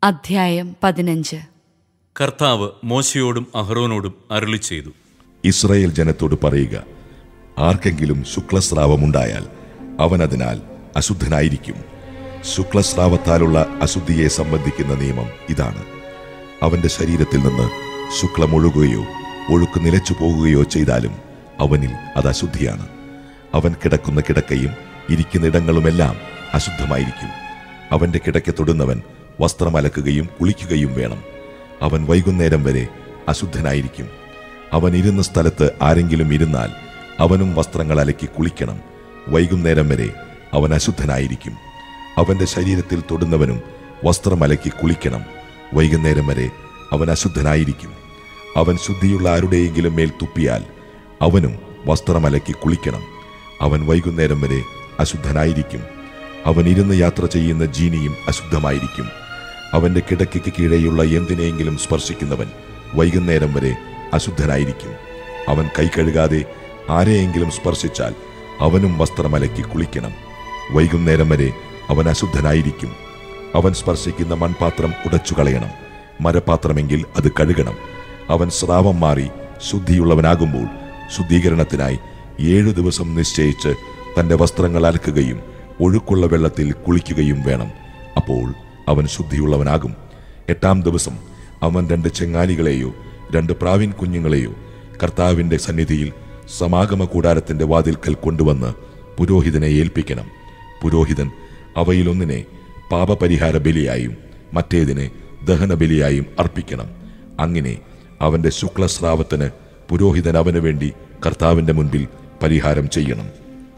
അധ്യായം പതിനഞ്ച് കർത്താവ് മോശയോടും അഹ്റോനോടും അരുളി ചെയ്തു ഇസ്രയേൽ ജനത്തോട് പറയുക ആർക്കെങ്കിലും ശുക്ലസ്രാവമുണ്ടായാൽ അവൻ അതിനാൽ അശുദ്ധനായിരിക്കും ശുക്ലസ്രാവത്താലുള്ള അശുദ്ധിയെ സംബന്ധിക്കുന്ന നിയമം ഇതാണ് അവന്റെ ശരീരത്തിൽ നിന്ന് ശുക്ലം ഒഴുകുകയോ ഒഴുക്ക് നിലച്ചു പോകുകയോ ചെയ്താലും അവനിൽ അത് അശുദ്ധിയാണ് അവൻ കിടക്കുന്ന കിടക്കയും ഇരിക്കുന്നിടങ്ങളുമെല്ലാം അശുദ്ധമായിരിക്കും അവന്റെ കിടക്ക തൊടുന്നവൻ വസ്ത്രം അലക്കുകയും കുളിക്കുകയും വേണം അവൻ വൈകുന്നേരം വരെ അശുദ്ധനായിരിക്കും അവൻ ഇരുന്ന സ്ഥലത്ത് ആരെങ്കിലും ഇരുന്നാൽ അവനും വസ്ത്രങ്ങൾ അലക്കി കുളിക്കണം വൈകുന്നേരം വരെ അവൻ അശുദ്ധനായിരിക്കും അവന്റെ ശരീരത്തിൽ തൊടുന്നവനും വസ്ത്രം അലക്കി കുളിക്കണം വൈകുന്നേരം വരെ അവൻ അശുദ്ധനായിരിക്കും അവൻ ശുദ്ധിയുള്ള ആരുടെയെങ്കിലും മേൽ തുപ്പിയാൽ അവനും വസ്ത്രമലക്കി കുളിക്കണം അവൻ വൈകുന്നേരം വരെ അശുദ്ധനായിരിക്കും അവൻ ഇരുന്ന് യാത്ര ചെയ്യുന്ന ജീനിയും അശുദ്ധമായിരിക്കും അവന്റെ കിടക്കയ്ക്ക് കീഴെയുള്ള എന്തിനെയെങ്കിലും സ്പർശിക്കുന്നവൻ വൈകുന്നേരം വരെ അശുദ്ധനായിരിക്കും അവൻ കൈ കഴുകാതെ ആരെയെങ്കിലും സ്പർശിച്ചാൽ അവനും വസ്ത്രമലക്കി കുളിക്കണം വൈകുന്നേരം വരെ അവൻ അശുദ്ധനായിരിക്കും അവൻ സ്പർശിക്കുന്ന മൺപാത്രം ഉടച്ചു കളയണം മരപാത്രമെങ്കിൽ അത് കഴുകണം അവൻ സ്രാവം മാറി ശുദ്ധിയുള്ളവനാകുമ്പോൾ ശുദ്ധീകരണത്തിനായി ഏഴു ദിവസം നിശ്ചയിച്ച് തന്റെ വസ്ത്രങ്ങൾ അലക്കുകയും ഒഴുക്കുള്ള വെള്ളത്തിൽ കുളിക്കുകയും വേണം അപ്പോൾ അവൻ ശുദ്ധിയുള്ളവനാകും എട്ടാം ദിവസം അവൻ രണ്ട് ചെങ്ങാലികളെയോ രണ്ട് പ്രാവിൻ കുഞ്ഞുങ്ങളെയോ കർത്താവിന്റെ സന്നിധിയിൽ സമാഗമ കൂടാരത്തിന്റെ വാതിൽക്കൽ കൊണ്ടുവന്ന് പുരോഹിതനെ ഏൽപ്പിക്കണം പുരോഹിതൻ അവയിലൊന്നിനെ പാപപരിഹാര ബലിയായും മറ്റേതിനെ ദഹനബലിയായും അർപ്പിക്കണം അങ്ങനെ അവന്റെ ശുക്ലസ്രാവത്തിന് പുരോഹിതൻ അവന് വേണ്ടി കർത്താവിന്റെ മുൻപിൽ പരിഹാരം ചെയ്യണം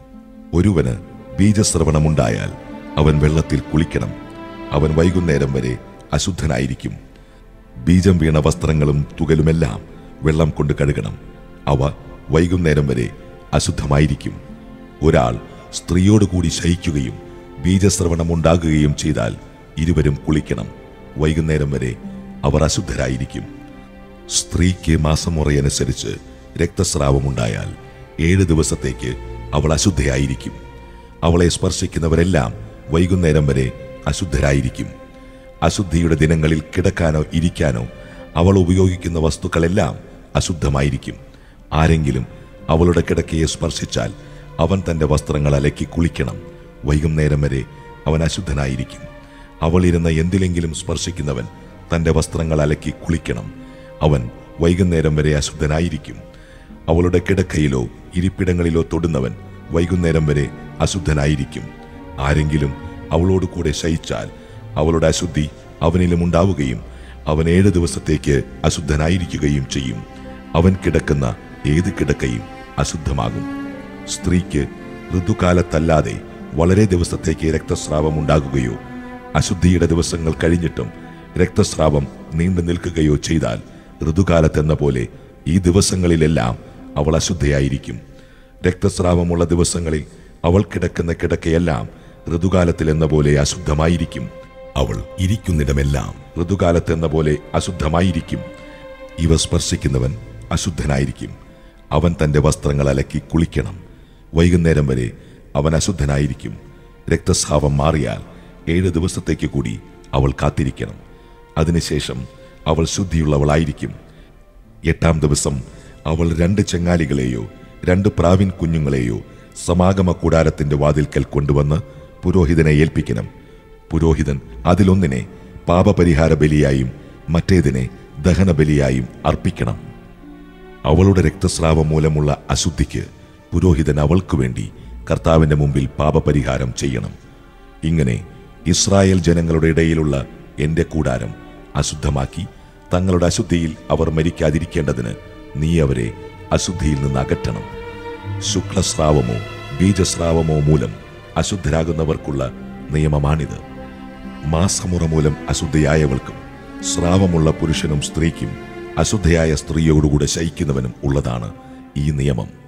ഒരുവന് ബീജസ്രവണമുണ്ടായാൽ അവൻ വെള്ളത്തിൽ കുളിക്കണം അവൻ വൈകുന്നേരം വരെ അശുദ്ധനായിരിക്കും ബീജം വീണ വസ്ത്രങ്ങളും തുകലുമെല്ലാം വെള്ളം കൊണ്ട് കഴുകണം അവ വൈകുന്നേരം വരെ അശുദ്ധമായിരിക്കും ഒരാൾ സ്ത്രീയോടുകൂടി ശയിക്കുകയും ബീജസ്രവണമുണ്ടാകുകയും ചെയ്താൽ ഇരുവരും കുളിക്കണം വൈകുന്നേരം വരെ അവർ അശുദ്ധരായിരിക്കും സ്ത്രീക്ക് മാസമുറയനുസരിച്ച് രക്തസ്രാവമുണ്ടായാൽ ഏഴ് ദിവസത്തേക്ക് അവൾ അശുദ്ധയായിരിക്കും അവളെ സ്പർശിക്കുന്നവരെല്ലാം വൈകുന്നേരം വരെ അശുദ്ധരായിരിക്കും അശുദ്ധിയുടെ ദിനങ്ങളിൽ കിടക്കാനോ ഇരിക്കാനോ അവൾ ഉപയോഗിക്കുന്ന വസ്തുക്കളെല്ലാം അശുദ്ധമായിരിക്കും ആരെങ്കിലും അവളുടെ കിടക്കയെ സ്പർശിച്ചാൽ അവൻ തന്റെ വസ്ത്രങ്ങൾ അലക്കി കുളിക്കണം വൈകുന്നേരം വരെ അവൻ അശുദ്ധനായിരിക്കും അവൾ ഇരുന്ന എന്തിലെങ്കിലും സ്പർശിക്കുന്നവൻ തന്റെ വസ്ത്രങ്ങൾ അലക്കി കുളിക്കണം അവൻ വൈകുന്നേരം വരെ അശുദ്ധനായിരിക്കും അവളുടെ കിടക്കയിലോ ഇരിപ്പിടങ്ങളിലോ തൊടുന്നവൻ വൈകുന്നേരം വരെ അശുദ്ധനായിരിക്കും ആരെങ്കിലും അവളോട് കൂടെ ശയിച്ചാൽ അവളുടെ അശുദ്ധി അവനിലും ഉണ്ടാവുകയും അവൻ ഏഴ് ദിവസത്തേക്ക് അശുദ്ധനായിരിക്കുകയും ചെയ്യും അവൻ കിടക്കുന്ന ഏത് കിടക്കയും അശുദ്ധമാകും സ്ത്രീക്ക് ഋതുകാലത്തല്ലാതെ വളരെ ദിവസത്തേക്ക് രക്തസ്രാവം ഉണ്ടാകുകയോ അശുദ്ധിയുടെ ദിവസങ്ങൾ കഴിഞ്ഞിട്ടും രക്തസ്രാവം നീണ്ടു നിൽക്കുകയോ ചെയ്താൽ ഋതുകാലത്തെന്ന പോലെ ഈ ദിവസങ്ങളിലെല്ലാം അവൾ അശുദ്ധയായിരിക്കും രക്തസ്രാവമുള്ള ദിവസങ്ങളിൽ അവൾ കിടക്കുന്ന കിടക്കയെല്ലാം ഋതുകാലത്തിലെന്ന പോലെ അശുദ്ധമായിരിക്കും അവൾ ഇരിക്കുന്നിടമെല്ലാം ഋതുകാലത്തെന്ന പോലെ അശുദ്ധമായിരിക്കും ഇവ സ്പർശിക്കുന്നവൻ അശുദ്ധനായിരിക്കും അവൻ തന്റെ വസ്ത്രങ്ങൾ അലക്കി കുളിക്കണം വൈകുന്നേരം വരെ അവൻ അശുദ്ധനായിരിക്കും രക്തസ്രാവം മാറിയാൽ ഏഴ് ദിവസത്തേക്ക് കൂടി അവൾ കാത്തിരിക്കണം അതിനുശേഷം അവൾ ശുദ്ധിയുള്ളവളായിരിക്കും എട്ടാം ദിവസം അവൾ രണ്ട് ചെങ്ങാലികളെയോ രണ്ട് പ്രാവിൻ കുഞ്ഞുങ്ങളെയോ സമാഗമ കൂടാരത്തിന്റെ വാതിൽക്കൽ കൊണ്ടുവന്ന് പുരോഹിതനെ ഏൽപ്പിക്കണം പുരോഹിതൻ അതിലൊന്നിനെ പാപപരിഹാര ബലിയായും മറ്റേതിനെ ദഹനബലിയായും അർപ്പിക്കണം അവളുടെ രക്തസ്രാവം മൂലമുള്ള അശുദ്ധിക്ക് പുരോഹിതൻ അവൾക്കു വേണ്ടി കർത്താവിന്റെ മുമ്പിൽ പാപപരിഹാരം ചെയ്യണം ഇങ്ങനെ ഇസ്രായേൽ ജനങ്ങളുടെ ഇടയിലുള്ള എന്റെ കൂടാരം അശുദ്ധമാക്കി തങ്ങളുടെ അശുദ്ധിയിൽ അവർ മരിക്കാതിരിക്കേണ്ടതിന് നീ അവരെ അശുദ്ധിയിൽ നിന്ന് അകറ്റണം ശുക്ലസ്രാവമോ ബീജസ്രാവമോ മൂലം അശുദ്ധരാകുന്നവർക്കുള്ള നിയമമാണിത് മാസമുറ മൂലം അശുദ്ധയായവൾക്കും സ്രാവമുള്ള പുരുഷനും സ്ത്രീക്കും അശുദ്ധയായ സ്ത്രീയോടുകൂടെ ശയിക്കുന്നവനും ഉള്ളതാണ് ഈ നിയമം